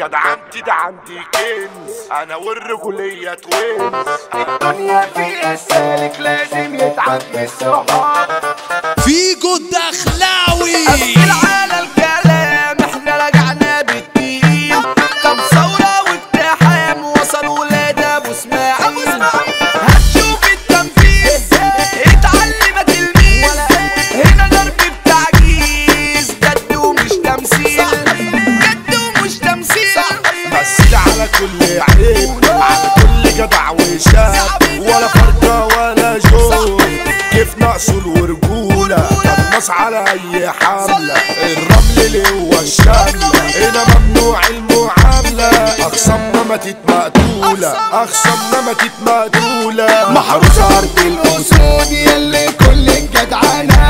جدعنتي ده عندي كنز انا والرجولية توينز الدنيا فيها السالك لازم يتعب من الصحاب فيجو الدخلاوي قفل على الكلام احنا رجعنا بالتيم طب ثورة واقتحام وصل ولاد ابو اسماعيل هتشوف التنفيذ اتعلم تلميذ هنا ضرب بتعجيز جد ومش تمثيل جد ومش تمثيل مثل على كل عيب على كل جدع وشاب ولا فرقة ولا جو كيف نقصه ورجولة طمس على اي حملة الرمل اللي هو الشاملة هنا ممنوع المعاملة اخصمنا ماتت مقتولة اخصمنا ماتت مقتولة محروس ارض الاسود يلي كل الجدعانة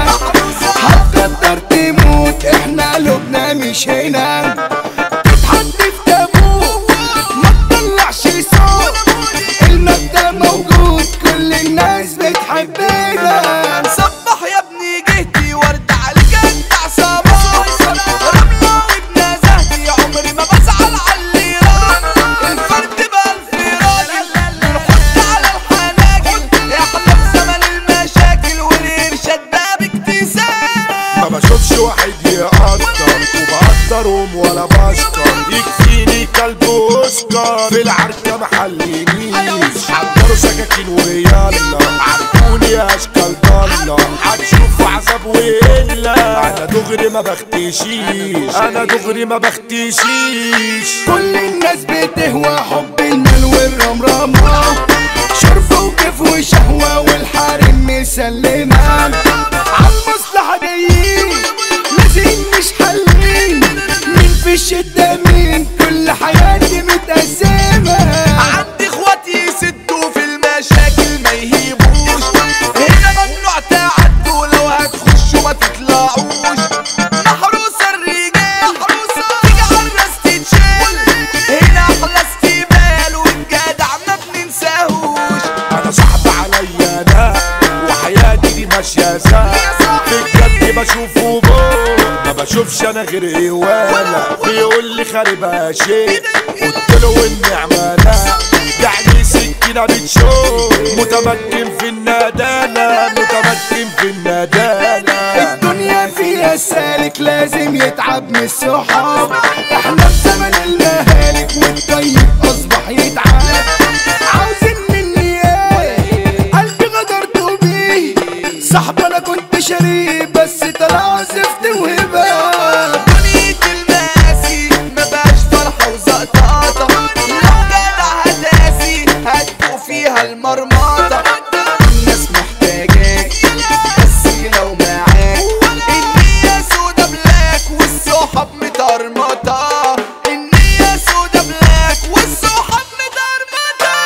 هتقدر تموت احنا قلوبنا مش هنا تتحط في تابوت ما تطلعش صوت المبدأ موجود كل الناس بتحبنا صبح يا ابني جهتي ورد على الجدع صباح رملة وابن زهدي عمري ما بزعل على اللي راح الفرد بالفراد بنحط على الحناجل احنا في زمن المشاكل والارشاد ده باكتساب ما بشوفش واحد يقدر وبقدرهم ولا بشكر يكفيني كلب اوسكار في العركة محلينيش حضروا سكاكين ويلا عرفوني يا اشكال ضالة هتشوفوا عذاب وإلا انا دغري ما بختشيش انا دغري ما بختشيش كل الناس بتهوى حب المال والرمرمة شرف وكيف وشهوة والحريم مسلمة عالمصلحة جايين لازم مش حلين مين في الشدة مين كل حياتي متقسمة عندي اخواتي يسدوا في المشاكل ما يهيبوش هنا ممنوع تعدوا لو هتخشوا ما تطلعوش محروسة الرجال تيجي على الراس تتشال هنا احلى استقبال والجدع ما بننساهوش انا صعب عليا انا وحياتي دي ماشيه زي في الجد بشوفه بوم ما بشوفش انا غير هواله بيقول لي خاربها شيء قلت له والنعمه لا يعني سكينه بتشوف متمكن في الندالة متمكن في الندالة الدنيا فيها السالك لازم يتعب من الصحاب احنا في زمن المهالك والطيب اصبح يتعب عاوزين مني ايه قلبي غدرت بيه صاحب انا كنت شريك بس طلع زفت وهبه دنيا الماسي ما بقاش فرحه وزقطاطه لو جدع هتاسي هتدوق فيها المرمطه الناس محتاجاك بس لو معاك النية سودا بلاك والصحاب مترمطة النية سودا بلاك والصحاب مترمطة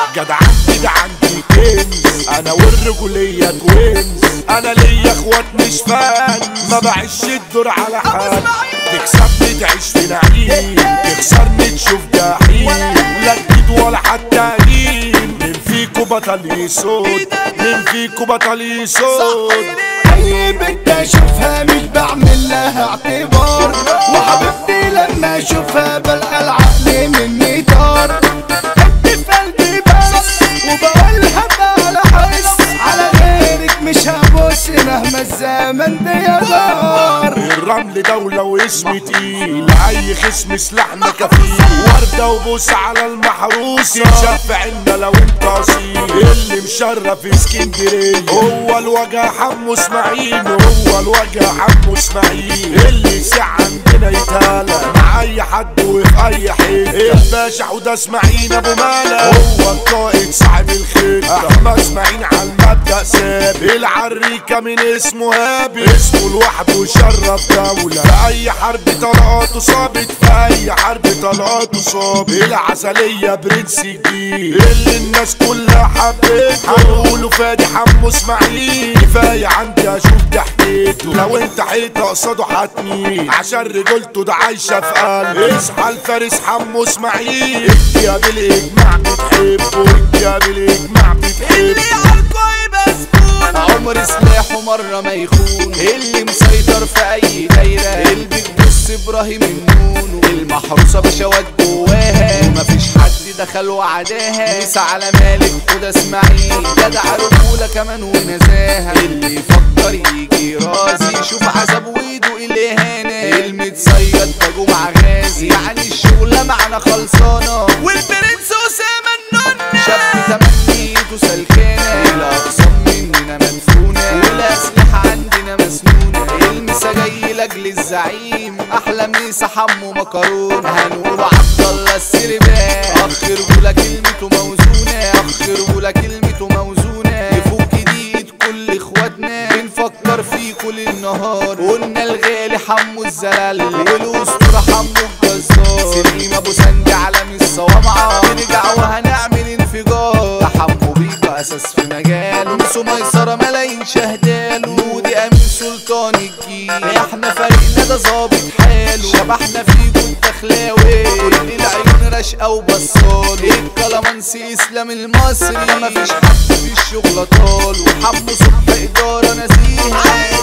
جدعنتي ده عندي كنز انا والرجولية توينز انا ليا اخوات مش فان ما بعيش الدور على حد تكسبني تعيش في نعيم تخسرني تشوف جحيم لا جديد ولا حتى قديم مين فيكو بطل يسود مين فيكو بطل يسود اي بنت اشوفها مش بعمل لها اعتبار وحبيبتي لما اشوفها بلقى العقل مني طار حب في قلبي بس وبقولها على حس على غيرك مش هبص مهما الزمن ده يدار الرمل دولة واسم تقيل أي خصم سلاحنا كفيل وردة وبوس على المحروسة شاف عنا لو انت أصيل اللي مشرف اسكندرية هو الوجع حمو اسماعيل هو الوجع حمو اسماعيل اللي يسع عندنا يتهالى مع أي حد وفي أي حتة الباشا حوده اسماعيل أبو مالا هو القائد صاحب الخطة أحمد اسماعيل على المبدأ ثابت العريكة من اسمه هابي اسمه لوحده شرف دولة في أي حرب طلقاته صابت في أي حرب طلقاته صابت العسلية برنس جديد اللي الناس كلها حبيته هنقوله فادي حمو اسماعيل كفاية عندي أشوف ضحكته لو انت حيطة قصاده حتمي عشان رجولته ده عايشة في قلبي اصحى الفارس حمو اسماعيل انت يا بالإجماع بتحبه انت يا بالإجماع بتحبه عمر سلاحه مرة ما يخون اللي مسيطر في أي دايرة اللي بتبص إبراهيم النونو المحروسة بشوات دخل وعداها نسى على مالك خد اسماعيل جدع رجولة كمان ونزاهة اللي يفكر يجي راسي شوف عذاب ويدوق الاهانة المتصيد باجو مع غازي يعني الشغلة معنا خلصانة والبرنس اسامة النونة شاب تمنيته سلكانة الاقسام مننا مدفونة والاسلحة عندنا مسنونة المسا جاي لاجل الزعيم احلى مسا حمو مكرون هنقول عبد الله السربان اخ رجولة كلمته موزونة اخ رجولة كلمته موزونة يفك جديد كل اخواتنا بنفكر فيه كل النهار قلنا الغالي حمو الزلال والاسطورة حمو الجزار سليم ابو سند عالم الصوامعة نرجع وهنعمل انفجار ده حمو بيبقى اساس في مجاله نسو ميسرة ملايين شهداله ودي امين سلطان الجيل احنا فريقنا ده ظابط حاله شبحنا فيه كنت اخلاوي كل العيون راشقة وبصال الكلامنسي اسلام المصري مفيش حد في الشغل طال وحمو صبح ادارة نزيهة